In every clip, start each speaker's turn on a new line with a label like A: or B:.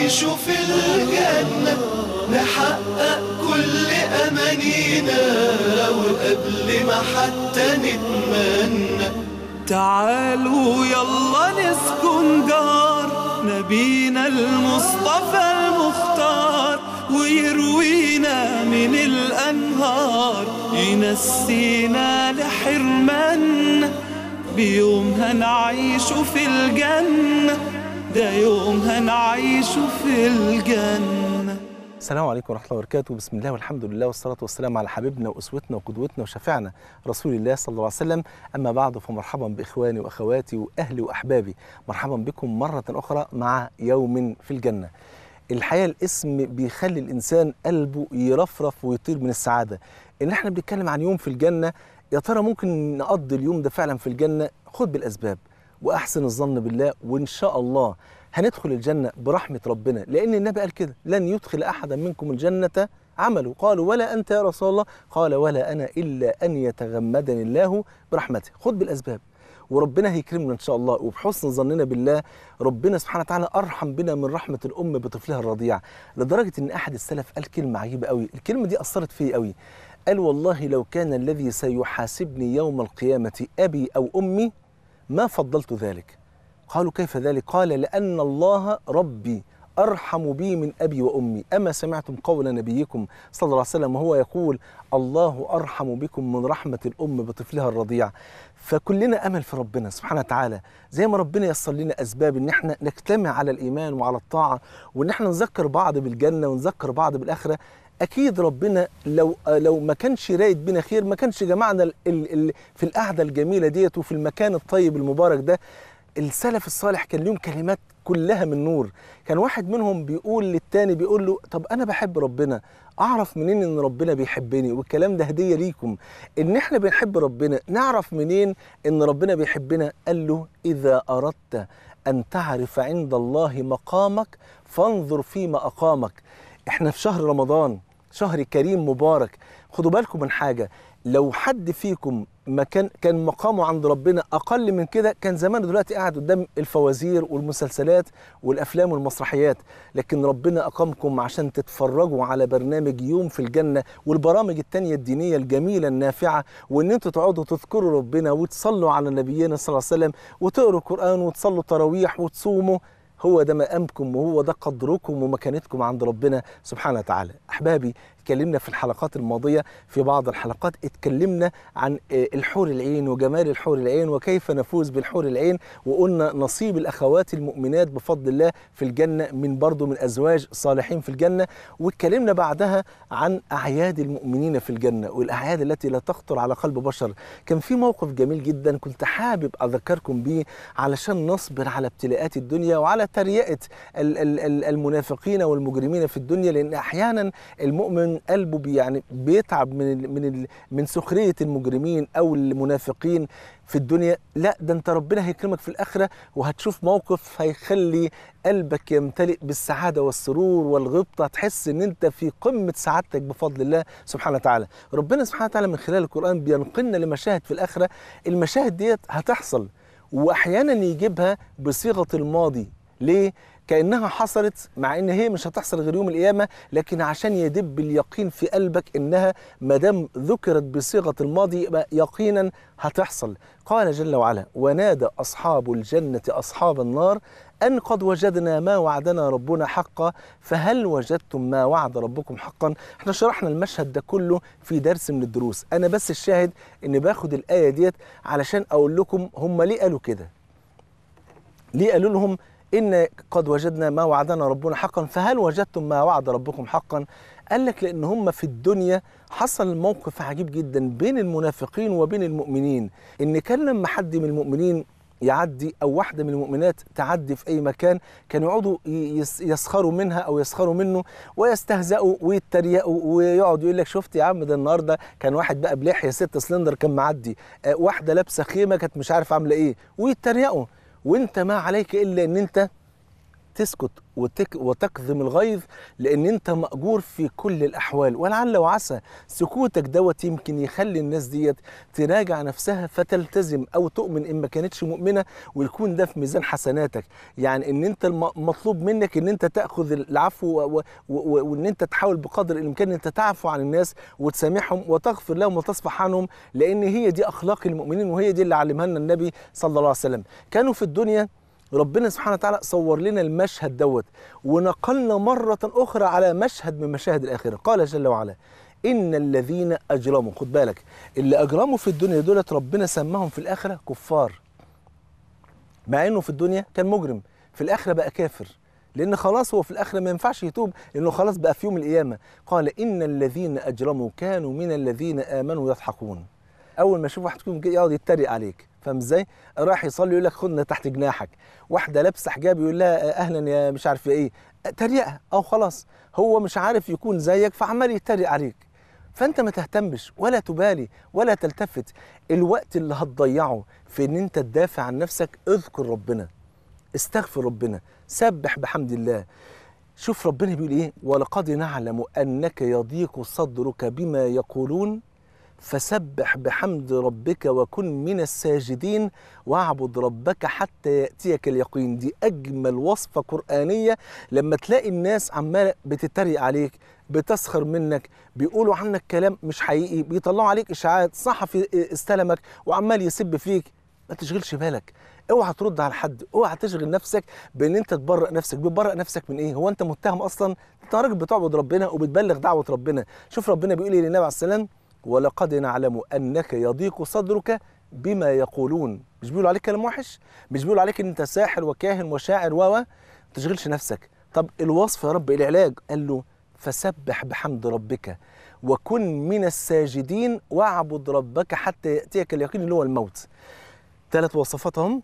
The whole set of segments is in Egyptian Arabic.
A: نعيش في الجنة نحقق كل أمانينا وقبل ما حتى نتمنى تعالوا يلا نسكن دار نبينا المصطفى المختار ويروينا من الأنهار ينسينا لحرمنا بيوم هنعيش في الجنة ده يوم هنعيش في الجنة
B: السلام عليكم ورحمة الله وبركاته بسم الله والحمد لله والصلاة والسلام على حبيبنا وأسوتنا وقدوتنا وشفيعنا رسول الله صلى الله عليه وسلم أما بعد فمرحبا بإخواني وأخواتي وأهلي وأحبابي مرحبا بكم مرة أخرى مع يوم في الجنة الحقيقة الاسم بيخلي الإنسان قلبه يرفرف ويطير من السعادة إن احنا بنتكلم عن يوم في الجنة يا ترى ممكن نقضي اليوم ده فعلا في الجنة خد بالأسباب وأحسن الظن بالله وإن شاء الله هندخل الجنة برحمة ربنا لأن النبي قال كده لن يدخل أحدا منكم الجنة عمله قالوا ولا أنت يا رسول الله قال ولا أنا إلا أن يتغمدني الله برحمته خد بالأسباب وربنا هيكرمنا ان شاء الله وبحسن ظننا بالله ربنا سبحانه وتعالى ارحم بنا من رحمه الام بطفلها الرضيع لدرجه ان احد السلف قال كلمه عجيبه قوي الكلمه دي اثرت فيا قوي قال والله لو كان الذي سيحاسبني يوم القيامه ابي او امي ما فضلت ذلك قالوا كيف ذلك قال لان الله ربي أرحم بي من أبي وأمي أما سمعتم قول نبيكم صلى الله عليه وسلم وهو يقول الله أرحم بكم من رحمة الأم بطفلها الرضيع فكلنا أمل في ربنا سبحانه وتعالى زي ما ربنا يسر لنا أسباب إن احنا نجتمع على الإيمان وعلى الطاعة وإن احنا نذكر بعض بالجنة ونذكر بعض بالآخرة اكيد ربنا لو لو ما كانش رايد بنا خير ما كانش جمعنا ال ال في القعده الجميله ديت وفي المكان الطيب المبارك ده السلف الصالح كان لهم كلمات كلها من نور كان واحد منهم بيقول للتاني بيقول له طب انا بحب ربنا اعرف منين ان ربنا بيحبني والكلام ده هديه ليكم ان احنا بنحب ربنا نعرف منين ان ربنا بيحبنا قال له اذا اردت ان تعرف عند الله مقامك فانظر فيما اقامك احنا في شهر رمضان شهر كريم مبارك خدوا بالكم من حاجه لو حد فيكم ما كان كان مقامه عند ربنا اقل من كده كان زمان دلوقتي قاعد قدام الفوازير والمسلسلات والافلام والمسرحيات لكن ربنا اقامكم عشان تتفرجوا على برنامج يوم في الجنه والبرامج التانية الدينيه الجميله النافعه وان انتوا تقعدوا تذكروا ربنا وتصلوا على نبينا صلى الله عليه وسلم وتقروا القران وتصلوا تراويح وتصوموا هو ده مقامكم وهو ده قدركم ومكانتكم عند ربنا سبحانه وتعالى احبابي اتكلمنا في الحلقات الماضيه في بعض الحلقات اتكلمنا عن الحور العين وجمال الحور العين وكيف نفوز بالحور العين وقلنا نصيب الاخوات المؤمنات بفضل الله في الجنه من برضه من ازواج صالحين في الجنه واتكلمنا بعدها عن اعياد المؤمنين في الجنه والاعياد التي لا تخطر على قلب بشر كان في موقف جميل جدا كنت حابب اذكركم بيه علشان نصبر على ابتلاءات الدنيا وعلى تريقه المنافقين والمجرمين في الدنيا لان احيانا المؤمن قلبه بي يعني بيتعب من ال من ال من سخريه المجرمين او المنافقين في الدنيا لا ده انت ربنا هيكرمك في الاخره وهتشوف موقف هيخلي قلبك يمتلئ بالسعاده والسرور والغبطه تحس ان انت في قمه سعادتك بفضل الله سبحانه وتعالى ربنا سبحانه وتعالى من خلال القران بينقلنا لمشاهد في الاخره المشاهد ديت هتحصل واحيانا يجيبها بصيغه الماضي ليه كانها حصلت مع ان هي مش هتحصل غير يوم القيامه لكن عشان يدب اليقين في قلبك انها ما دام ذكرت بصيغه الماضي يبقى يقينا هتحصل قال جل وعلا ونادى اصحاب الجنه اصحاب النار ان قد وجدنا ما وعدنا ربنا حقا فهل وجدتم ما وعد ربكم حقا احنا شرحنا المشهد ده كله في درس من الدروس انا بس الشاهد ان باخد الايه ديت علشان اقول لكم هم ليه قالوا كده ليه قالوا لهم إن قد وجدنا ما وعدنا ربنا حقا فهل وجدتم ما وعد ربكم حقا قال لك لأن هم في الدنيا حصل موقف عجيب جدا بين المنافقين وبين المؤمنين إن كان لما حد من المؤمنين يعدي او واحده من المؤمنات تعدي في اي مكان كانوا يقعدوا يسخروا منها او يسخروا منه ويستهزئوا ويتريقوا ويقعد يقول لك شفت يا عم ده النهارده كان واحد بقى بلحيه ست سلندر كان معدي واحده لابسه خيمه كانت مش عارف عامله ايه ويتريقوا وانت ما عليك الا ان انت تسكت وتك وتكظم الغيظ لان انت ماجور في كل الاحوال ولعل وعسى سكوتك دوت يمكن يخلي الناس ديت تراجع نفسها فتلتزم او تؤمن ان ما كانتش مؤمنه ويكون ده في ميزان حسناتك يعني ان انت الم- مطلوب منك ان انت تاخذ العفو و- و- و- وان انت تحاول بقدر الامكان ان انت تعفو عن الناس وتسامحهم وتغفر لهم وتصفح عنهم لان هي دي اخلاق المؤمنين وهي دي اللي علمها لنا النبي صلى الله عليه وسلم كانوا في الدنيا ربنا سبحانه وتعالى صور لنا المشهد دوت ونقلنا مرة أخرى على مشهد من مشاهد الآخرة قال جل وعلا إن الذين أجرموا خد بالك اللي أجرموا في الدنيا دولت ربنا سماهم في الآخرة كفار مع إنه في الدنيا كان مجرم في الآخرة بقى كافر لأن خلاص هو في الآخرة ما ينفعش يتوب لأنه خلاص بقى في يوم القيامة قال إن الذين أجرموا كانوا من الذين آمنوا يضحكون اول ما يشوف واحد فيهم كده يقعد يتريق عليك فاهم ازاي راح يصلي يقول لك خدنا تحت جناحك واحده لابسه حجاب يقول لها اهلا يا مش عارف ايه تريقه او خلاص هو مش عارف يكون زيك فعمال يتريق عليك فانت ما تهتمش ولا تبالي ولا تلتفت الوقت اللي هتضيعه في ان انت تدافع عن نفسك اذكر ربنا استغفر ربنا سبح بحمد الله شوف ربنا بيقول ايه ولقد نعلم انك يضيق صدرك بما يقولون فسبح بحمد ربك وكن من الساجدين واعبد ربك حتى ياتيك اليقين دي اجمل وصفه قرانيه لما تلاقي الناس عماله بتتريق عليك بتسخر منك بيقولوا عنك كلام مش حقيقي بيطلعوا عليك اشاعات صحفي استلمك وعمال يسب فيك ما تشغلش بالك اوعى ترد على حد اوعى تشغل نفسك بان انت تبرئ نفسك بتبرئ نفسك من ايه هو انت متهم اصلا انت راجل بتعبد ربنا وبتبلغ دعوه ربنا شوف ربنا بيقول ايه للنبي عليه السلام ولقد نعلم انك يضيق صدرك بما يقولون مش بيقولوا عليك كلام وحش مش بيقولوا عليك ان انت ساحر وكاهن وشاعر و ما تشغلش نفسك طب الوصف يا رب العلاج قال له فسبح بحمد ربك وكن من الساجدين واعبد ربك حتى ياتيك اليقين اللي هو الموت ثلاث وصفات هم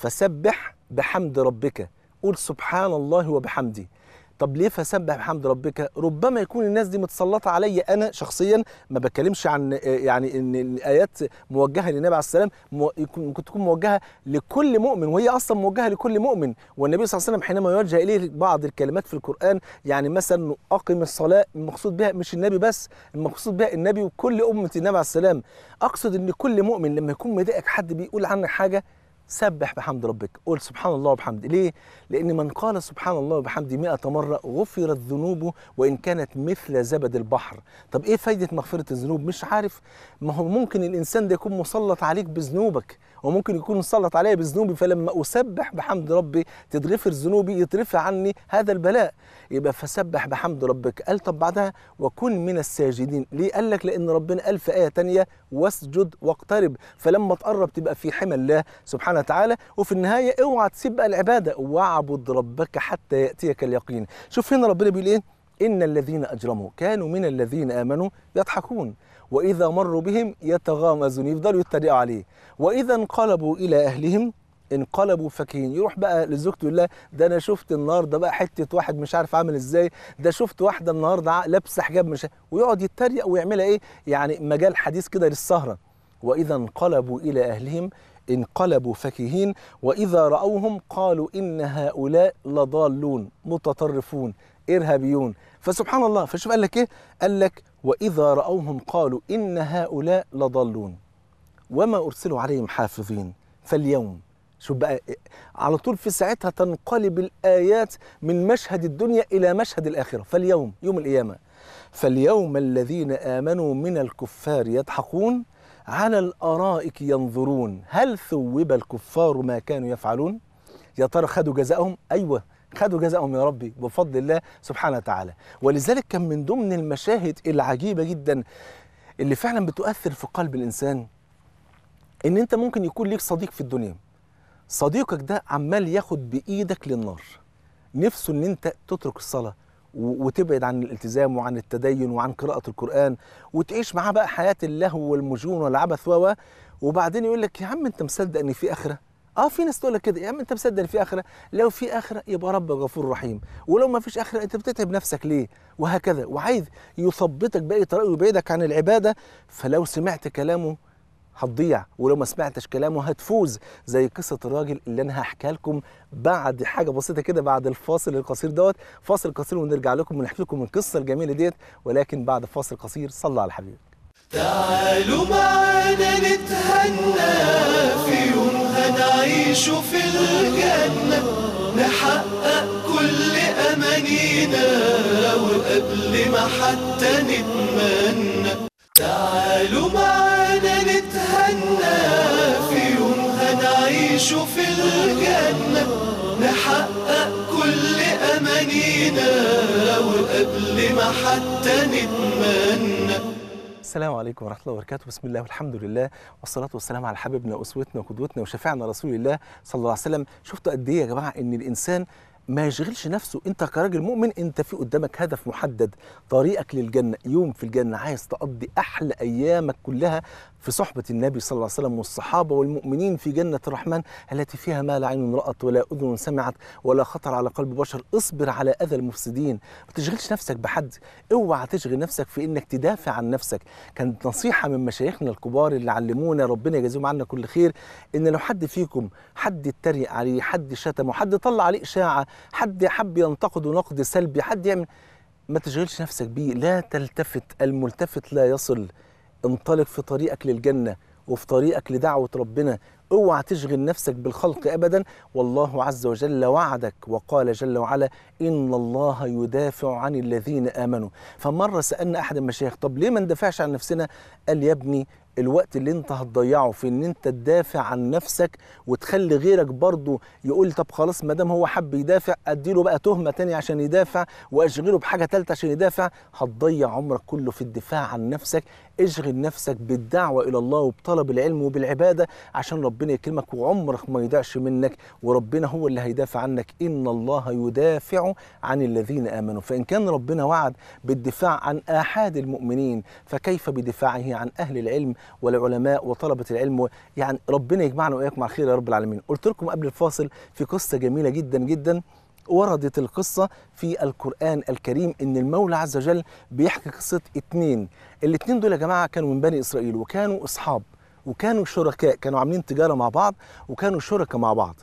B: فسبح بحمد ربك قول سبحان الله وبحمده طب ليه فسبح بحمد ربك ربما يكون الناس دي متسلطه عليا انا شخصيا ما بتكلمش عن آه، يعني ان الايات موجهه للنبي عليه السلام مو- يكون- ممكن تكون موجهه لكل مؤمن وهي اصلا موجهه لكل مؤمن والنبي صلى الله عليه وسلم حينما يوجه اليه بعض الكلمات في القران يعني مثلا اقم الصلاه المقصود بها مش النبي بس المقصود بها النبي وكل امه النبي عليه السلام اقصد ان كل مؤمن لما يكون مضايقك حد بيقول عنك حاجه سبح بحمد ربك قول سبحان الله وبحمده ليه لان من قال سبحان الله وبحمده مئة مره غفرت ذنوبه وان كانت مثل زبد البحر طب ايه فايده مغفره الذنوب مش عارف ما هو ممكن الانسان ده يكون مسلط عليك بذنوبك وممكن يكون مسلط عليا بذنوبي فلما اسبح بحمد ربي تتغفر ذنوبي يترفع عني هذا البلاء يبقى فسبح بحمد ربك قال طب بعدها وكن من الساجدين ليه قال لك لان ربنا قال في ايه تانية واسجد واقترب فلما تقرب تبقى في حمى الله سبحانه وتعالى وفي النهايه اوعى تسيب بقى العباده واعبد ربك حتى ياتيك اليقين شوف هنا ربنا بيقول ايه ان الذين اجرموا كانوا من الذين امنوا يضحكون واذا مروا بهم يتغامزون يفضلوا يتريقوا عليه واذا انقلبوا الى اهلهم انقلبوا فكين يروح بقى لزوجته يقول لها ده انا شفت النهارده بقى حته واحد مش عارف عامل ازاي ده شفت واحده النهارده ع- لابسه حجاب مش ويقعد يتريق ويعملها ايه يعني مجال حديث كده للسهره واذا انقلبوا الى اهلهم انقلبوا فكهين واذا راوهم قالوا ان هؤلاء لضالون متطرفون ارهابيون فسبحان الله فشوف قال لك ايه قال لك واذا راوهم قالوا ان هؤلاء لضالون وما ارسلوا عليهم حافظين فاليوم شوف بقى على طول في ساعتها تنقلب الايات من مشهد الدنيا الى مشهد الاخره فاليوم يوم القيامه فاليوم الذين امنوا من الكفار يضحكون على الارائك ينظرون هل ثوب الكفار ما كانوا يفعلون يا ترى خدوا جزاءهم ايوه خدوا جزاءهم يا ربي بفضل الله سبحانه وتعالى ولذلك كان من ضمن المشاهد العجيبه جدا اللي فعلا بتؤثر في قلب الانسان ان انت ممكن يكون ليك صديق في الدنيا صديقك ده عمال ياخد بايدك للنار نفسه ان انت تترك الصلاه و- وتبعد عن الالتزام وعن التدين وعن قراءة القرآن وتعيش معاه بقى حياة اللهو والمجون والعبث و وبعدين يقول لك يا عم انت مصدق ان في آخرة؟ اه في ناس تقول لك كده يا عم انت مصدق ان في آخرة؟ لو في آخرة يبقى رب غفور رحيم ولو ما فيش آخرة انت بتتعب نفسك ليه؟ وهكذا وعايز يثبتك بأي طريقة ويبعدك عن العبادة فلو سمعت كلامه هتضيع ولو ما سمعتش كلامه هتفوز زي قصه الراجل اللي انا هحكيها لكم بعد حاجه بسيطه كده بعد الفاصل القصير دوت فاصل قصير ونرجع لكم ونحكي لكم القصه الجميله ديت ولكن بعد فاصل قصير صلى على الحبيب
A: تعالوا معانا نتهنى في يوم هنعيش في الجنة نحقق كل أمانينا وقبل ما حتى نتمنى تعالوا معانا نتهنى في يوم هنعيش في الجنة نحقق كل أمانينا وقبل ما حتى نتمنى
B: السلام عليكم ورحمة الله وبركاته بسم الله والحمد لله والصلاة والسلام على حبيبنا وأسوتنا وقدوتنا وشفيعنا رسول الله صلى الله عليه وسلم شفتوا قد إيه يا جماعة إن الإنسان ما يشغلش نفسه انت كراجل مؤمن انت في قدامك هدف محدد طريقك للجنه يوم في الجنه عايز تقضي احلى ايامك كلها في صحبة النبي صلى الله عليه وسلم والصحابة والمؤمنين في جنة الرحمن التي فيها ما لا عين رأت ولا أذن سمعت ولا خطر على قلب بشر اصبر على أذى المفسدين ما تشغلش نفسك بحد اوعى تشغل نفسك في انك تدافع عن نفسك كانت نصيحة من مشايخنا الكبار اللي علمونا ربنا يجازيهم عنا كل خير ان لو حد فيكم حد اتريق عليه حد شتمه حد طلع عليه إشاعة حد حب ينتقده نقد سلبي حد يعمل ما تشغلش نفسك بيه لا تلتفت الملتفت لا يصل انطلق في طريقك للجنة وفي طريقك لدعوة ربنا اوعى تشغل نفسك بالخلق ابدا والله عز وجل وعدك وقال جل وعلا ان الله يدافع عن الذين امنوا فمره سالنا احد المشايخ طب ليه ما ندافعش عن نفسنا قال يا ابني الوقت اللي انت هتضيعه في ان انت تدافع عن نفسك وتخلي غيرك برضه يقول طب خلاص ما دام هو حب يدافع اديله بقى تهمه تانية عشان يدافع واشغله بحاجه ثالثه عشان يدافع هتضيع عمرك كله في الدفاع عن نفسك اشغل نفسك بالدعوه الى الله وبطلب العلم وبالعباده عشان ربنا يكرمك وعمرك ما يضيعش منك وربنا هو اللي هيدافع عنك ان الله يدافع عن الذين امنوا فان كان ربنا وعد بالدفاع عن احاد المؤمنين فكيف بدفاعه عن اهل العلم والعلماء وطلبه العلم يعني ربنا يجمعنا واياكم على خير يا رب العالمين قلت لكم قبل الفاصل في قصه جميله جدا جدا وردت القصة في القرآن الكريم إن المولى عز وجل بيحكي قصة اتنين الاتنين دول يا جماعة كانوا من بني إسرائيل وكانوا أصحاب وكانوا شركاء كانوا عاملين تجارة مع بعض وكانوا شركاء مع بعض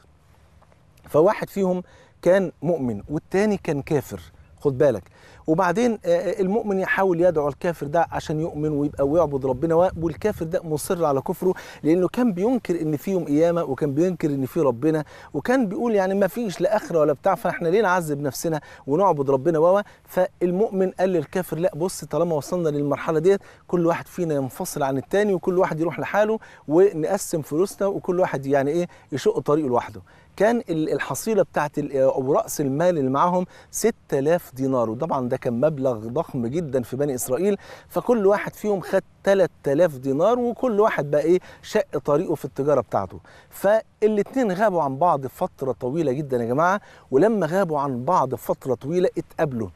B: فواحد فيهم كان مؤمن والتاني كان كافر خد بالك وبعدين المؤمن يحاول يدعو الكافر ده عشان يؤمن ويبقى ويعبد ربنا والكافر ده مصر على كفره لانه كان بينكر ان في يوم قيامه وكان بينكر ان في ربنا وكان بيقول يعني ما فيش لا اخره ولا بتاع فاحنا ليه نعذب نفسنا ونعبد ربنا و فالمؤمن قال للكافر لا بص طالما وصلنا للمرحله ديت كل واحد فينا ينفصل عن التاني وكل واحد يروح لحاله ونقسم فلوسنا وكل واحد يعني ايه يشق طريقه لوحده كان الحصيله بتاعت او راس المال اللي معاهم 6000 دينار وطبعا ده كان مبلغ ضخم جدا في بني اسرائيل فكل واحد فيهم خد 3000 دينار وكل واحد بقى ايه شق طريقه في التجاره بتاعته فالاثنين غابوا عن بعض فتره طويله جدا يا جماعه ولما غابوا عن بعض فتره طويله اتقابلوا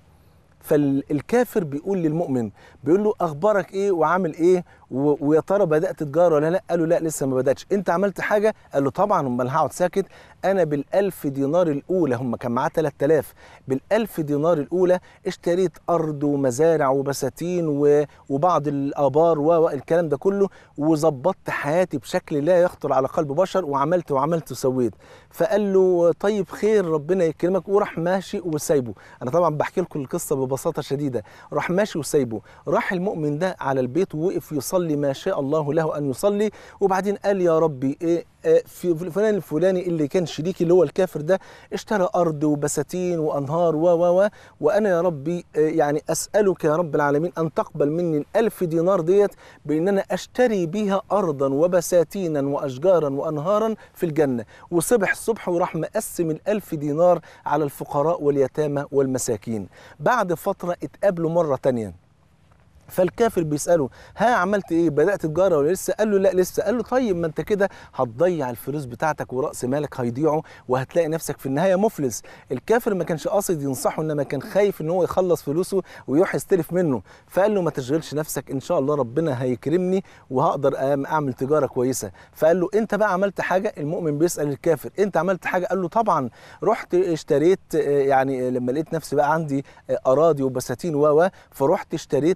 B: فالكافر بيقول للمؤمن بيقول له اخبارك ايه وعامل ايه ويا ترى بدات تجاره ولا لا قال له لا لسه ما بداتش انت عملت حاجه قال له طبعا امال هقعد ساكت انا بالألف دينار الاولى هم كان معاه 3000 بالألف دينار الاولى اشتريت ارض ومزارع وبساتين وبعض الابار والكلام ده كله وظبطت حياتي بشكل لا يخطر على قلب بشر وعملت وعملت وسويت فقال له طيب خير ربنا يكرمك وراح ماشي وسايبه انا طبعا بحكي لكم القصه ببساطه شديده راح ماشي وسايبه راح المؤمن ده على البيت ووقف يصلي ما شاء الله له ان يصلي وبعدين قال يا ربي ايه في فلان الفلاني اللي كان شريكي اللي هو الكافر ده اشترى ارض وبساتين وانهار و و و وانا يا ربي يعني اسالك يا رب العالمين ان تقبل مني الالف دينار ديت بان انا اشتري بيها ارضا وبساتينا واشجارا وانهارا في الجنه وصبح الصبح وراح مقسم الالف دينار على الفقراء واليتامى والمساكين بعد فتره اتقابلوا مره تانيه فالكافر بيساله ها عملت ايه بدات تجاره ولا لسه قال له لا لسه قال له طيب ما انت كده هتضيع الفلوس بتاعتك وراس مالك هيضيعوا وهتلاقي نفسك في النهايه مفلس الكافر ما كانش قاصد ينصحه انما كان خايف ان هو يخلص فلوسه ويروح يستلف منه فقال له ما تشغلش نفسك ان شاء الله ربنا هيكرمني وهقدر اعمل تجاره كويسه فقال له انت بقى عملت حاجه المؤمن بيسال الكافر انت عملت حاجه قال له طبعا رحت اشتريت يعني لما لقيت نفسي بقى عندي اراضي وبساتين و فرحت اشتريت غل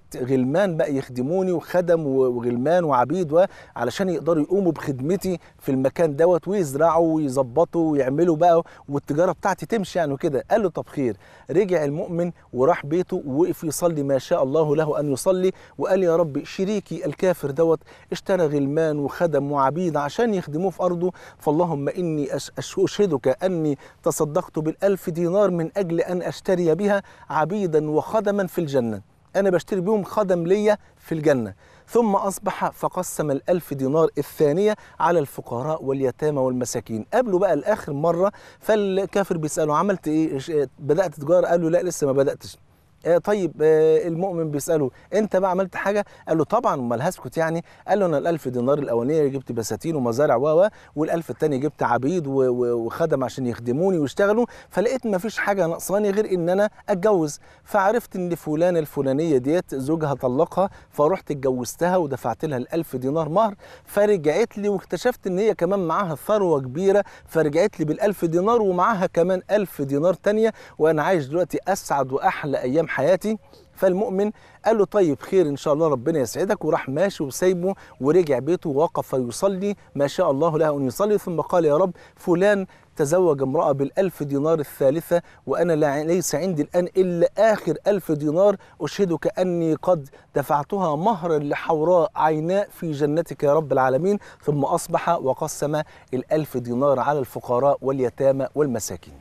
B: غلمان بقى يخدموني وخدم وغلمان وعبيد علشان يقدروا يقوموا بخدمتي في المكان دوت ويزرعوا ويظبطوا ويعملوا بقى والتجاره بتاعتي تمشي يعني وكده قال له طب خير رجع المؤمن وراح بيته ووقف يصلي ما شاء الله له ان يصلي وقال يا رب شريكي الكافر دوت اشترى غلمان وخدم وعبيد عشان يخدموه في ارضه فاللهم اني اشهدك اني تصدقت بالالف دينار من اجل ان اشتري بها عبيدا وخدما في الجنه انا بشتري بيهم خدم ليا في الجنه ثم أصبح فقسم الألف دينار الثانية على الفقراء واليتامى والمساكين قابله بقى الآخر مرة فالكافر بيسأله عملت إيه بدأت تجارة قال له لا لسه ما بدأتش آه طيب آه المؤمن بيساله انت بقى عملت حاجه قال له طبعا امال هسكت يعني قال له انا الألف دينار الاولانيه جبت بساتين ومزارع و والألف الثاني جبت عبيد وخدم عشان يخدموني ويشتغلوا فلقيت ما فيش حاجه ناقصاني غير ان انا اتجوز فعرفت ان فلانه الفلانيه ديت زوجها طلقها فرحت اتجوزتها ودفعت لها الألف دينار مهر فرجعت لي واكتشفت ان هي كمان معاها ثروه كبيره فرجعت لي بالألف دينار ومعاها كمان ألف دينار تانية وانا عايش دلوقتي اسعد واحلى ايام حياتي فالمؤمن قال له طيب خير ان شاء الله ربنا يسعدك وراح ماشي وسايبه ورجع بيته ووقف يصلي ما شاء الله له ان يصلي ثم قال يا رب فلان تزوج امرأة بالألف دينار الثالثة وأنا لا ليس عندي الآن إلا آخر ألف دينار أشهدك أني قد دفعتها مهرا لحوراء عيناء في جنتك يا رب العالمين ثم أصبح وقسم الألف دينار على الفقراء واليتامى والمساكين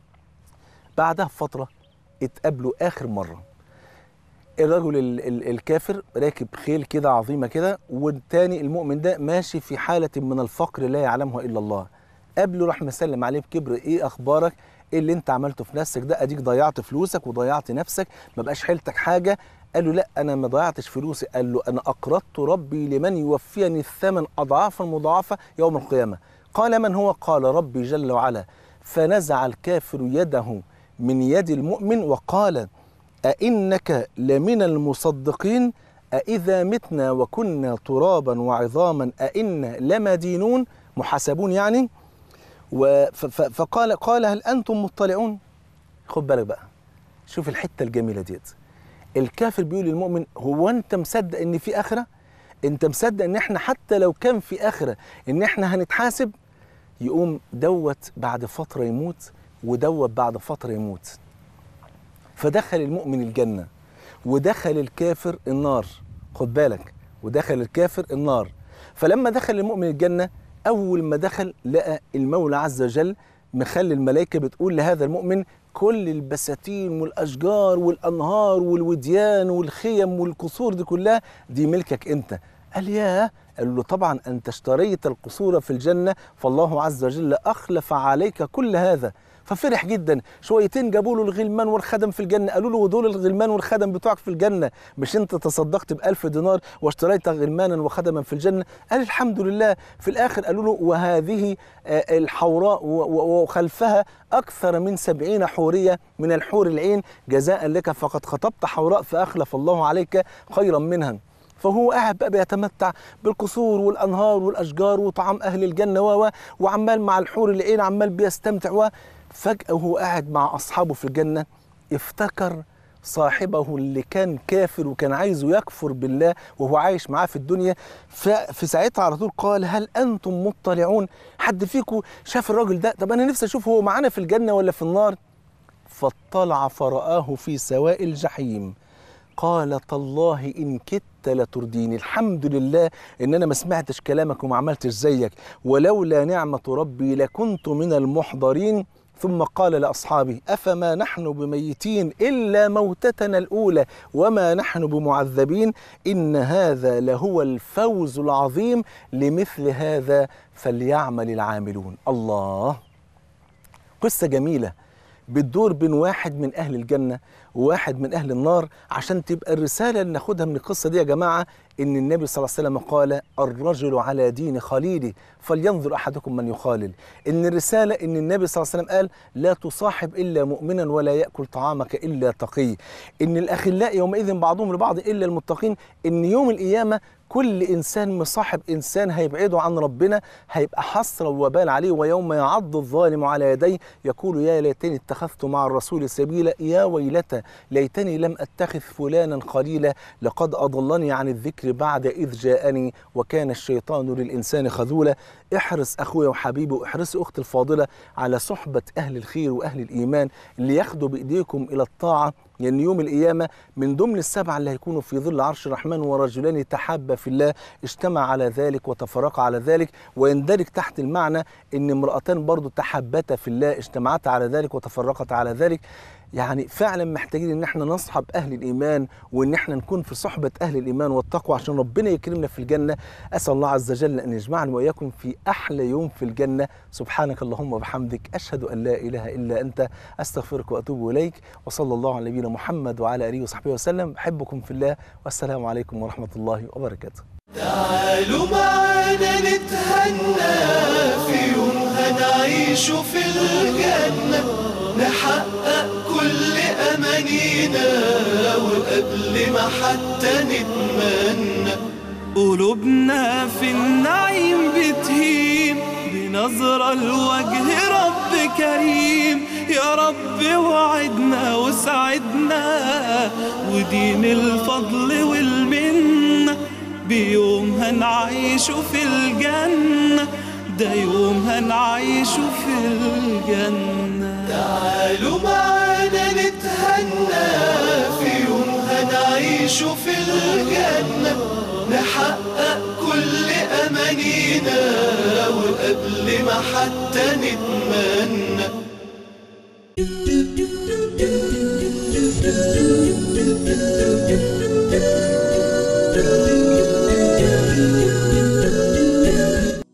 B: بعدها بفترة اتقابلوا آخر مرة الرجل ال ال الكافر راكب خيل كده عظيمة كده والتاني المؤمن ده ماشي في حالة من الفقر لا يعلمها إلا الله قبله راح مسلم عليه بكبر ايه اخبارك ايه اللي انت عملته في نفسك ده اديك ضيعت فلوسك وضيعت نفسك ما بقاش حيلتك حاجه قال له لا انا ما ضيعتش فلوسي قال له انا اقرضت ربي لمن يوفيني الثمن اضعافا مضاعفه يوم القيامه قال من هو قال ربي جل وعلا فنزع الكافر يده من يد المؤمن وقال أئنك لمن المصدقين أإذا متنا وكنا ترابا وعظاما أئنا لمدينون محاسبون يعني فقال قال هل أنتم مطلعون خد بالك بقى شوف الحتة الجميلة ديت الكافر بيقول للمؤمن هو أنت مصدق إن في آخرة أنت مصدق إن إحنا حتى لو كان في آخرة إن إحنا هنتحاسب يقوم دوت بعد فترة يموت ودوت بعد فترة يموت فدخل المؤمن الجنة ودخل الكافر النار خد بالك ودخل الكافر النار فلما دخل المؤمن الجنة أول ما دخل لقى المولى عز وجل مخلي الملائكة بتقول لهذا المؤمن كل البساتين والأشجار والأنهار والوديان والخيم والقصور دي كلها دي ملكك أنت قال ياه قال له طبعا أنت اشتريت القصور في الجنة فالله عز وجل أخلف عليك كل هذا ففرح جدا شويتين جابوا له الغلمان والخدم في الجنة قالوا له ودول الغلمان والخدم بتوعك في الجنة مش انت تصدقت بألف دينار واشتريت غلمانا وخدما في الجنة قال الحمد لله في الآخر قالوا له وهذه الحوراء وخلفها أكثر من سبعين حورية من الحور العين جزاء لك فقد خطبت حوراء فأخلف الله عليك خيرا منها فهو قاعد بقى بيتمتع بالقصور والانهار والاشجار وطعام اهل الجنه و وعمال مع الحور العين عمال بيستمتع و فجاه وهو قاعد مع اصحابه في الجنه افتكر صاحبه اللي كان كافر وكان عايزه يكفر بالله وهو عايش معاه في الدنيا ففي ساعتها على طول قال هل انتم مطلعون حد فيكم شاف الراجل ده طب انا نفسي اشوف هو معانا في الجنه ولا في النار فاطلع فرآه في سواء الجحيم قال تالله إن كدت لترديني الحمد لله إن أنا ما سمعتش كلامك وما عملتش زيك ولولا نعمة ربي لكنت من المحضرين ثم قال لأصحابه أفما نحن بميتين إلا موتتنا الأولى وما نحن بمعذبين إن هذا لهو الفوز العظيم لمثل هذا فليعمل العاملون الله قصة جميلة بتدور بين واحد من أهل الجنة وواحد من أهل النار عشان تبقى الرسالة اللي ناخدها من القصة دي يا جماعة إن النبي صلى الله عليه وسلم قال الرجل على دين خليله فلينظر أحدكم من يخالل إن الرسالة إن النبي صلى الله عليه وسلم قال لا تصاحب إلا مؤمنا ولا يأكل طعامك إلا تقي إن الأخلاء يومئذ بعضهم لبعض إلا المتقين إن يوم القيامة كل انسان مصاحب انسان هيبعده عن ربنا هيبقى حسره ووبال عليه ويوم يعض الظالم على يديه يقول يا ليتني اتخذت مع الرسول سبيلا يا ويلتى ليتني لم اتخذ فلانا خليلا لقد اضلني عن الذكر بعد اذ جاءني وكان الشيطان للانسان خذولا احرص اخويا وحبيبي واحرصي اختي الفاضله على صحبه اهل الخير واهل الايمان اللي ياخدوا بايديكم الى الطاعه لأن يعني يوم القيامة من ضمن السبعة اللي هيكونوا في ظل عرش الرحمن ورجلان تحابا في الله اجتمع على ذلك وتفرقا على ذلك ويندرج تحت المعنى أن امرأتان برضو تحبتا في الله اجتمعتا على ذلك وتفرقتا على ذلك يعني فعلا محتاجين ان احنا نصحب اهل الايمان وان احنا نكون في صحبه اهل الايمان والتقوى عشان ربنا يكرمنا في الجنه اسال الله عز وجل ان يجمعني واياكم في احلى يوم في الجنه سبحانك اللهم وبحمدك اشهد ان لا اله الا انت استغفرك واتوب اليك وصلى الله على نبينا محمد وعلى اله وصحبه وسلم بحبكم في الله والسلام عليكم ورحمه الله وبركاته
A: تعالوا معانا نتهنى في يوم هنعيش في الجنة نحقق كل أمانينا وقبل ما حتى نتمنى قلوبنا في النعيم بتهيم بنظرة لوجه رب كريم يا رب وعدنا وسعدنا ودين الفضل والمنة بيوم هنعيشه في الجنة ده يوم هنعيشه في الجنة تعالوا معانا نتهنى في يوم هنعيشه في الجنة نحقق كل أمانينا وقبل ما حتى نتمنى
C: Thank you.